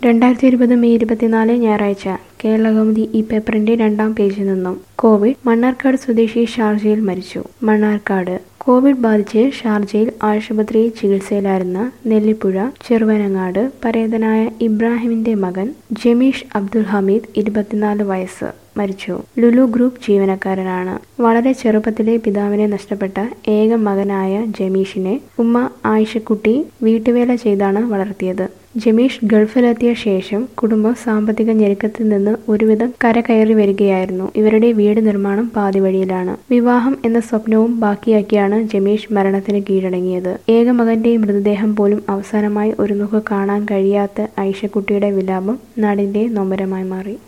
രണ്ടായിരത്തി ഇരുപത് മെയ് ഇരുപത്തിനാല് ഞായറാഴ്ച കേരളകൗമുദി ഈ പേപ്പറിന്റെ രണ്ടാം പേജിൽ നിന്നും കോവിഡ് മണ്ണാർക്കാട് സ്വദേശി ഷാർജയിൽ മരിച്ചു മണ്ണാർക്കാട് കോവിഡ് ബാധിച്ച് ഷാർജയിൽ ആശുപത്രിയിൽ ചികിത്സയിലായിരുന്ന നെല്ലിപ്പുഴ ചെറുവനങ്ങാട് പരേതനായ ഇബ്രാഹിമിന്റെ മകൻ ജമീഷ് അബ്ദുൽ ഹമീദ് ഇരുപത്തിനാല് വയസ്സ് മരിച്ചു ലുലു ഗ്രൂപ്പ് ജീവനക്കാരനാണ് വളരെ ചെറുപ്പത്തിലെ പിതാവിനെ നഷ്ടപ്പെട്ട ഏക മകനായ ജമീഷിനെ ഉമ്മ ആയിഷക്കുട്ടി വീട്ടുവേല ചെയ്താണ് വളർത്തിയത് ജമീഷ് ഗൾഫിലെത്തിയ ശേഷം കുടുംബം സാമ്പത്തിക ഞെരുക്കത്തിൽ നിന്ന് ഒരുവിധം കരകയറി വരികയായിരുന്നു ഇവരുടെ വീട് നിർമ്മാണം പാതിവഴിയിലാണ് വിവാഹം എന്ന സ്വപ്നവും ബാക്കിയാക്കിയാണ് ജമീഷ് മരണത്തിന് കീഴടങ്ങിയത് ഏക മകന്റെ മൃതദേഹം പോലും അവസാനമായി ഒരു നോക്ക് കാണാൻ കഴിയാത്ത ഐഷക്കുട്ടിയുടെ വിലാപം നാടിന്റെ നൊമ്പരമായി മാറി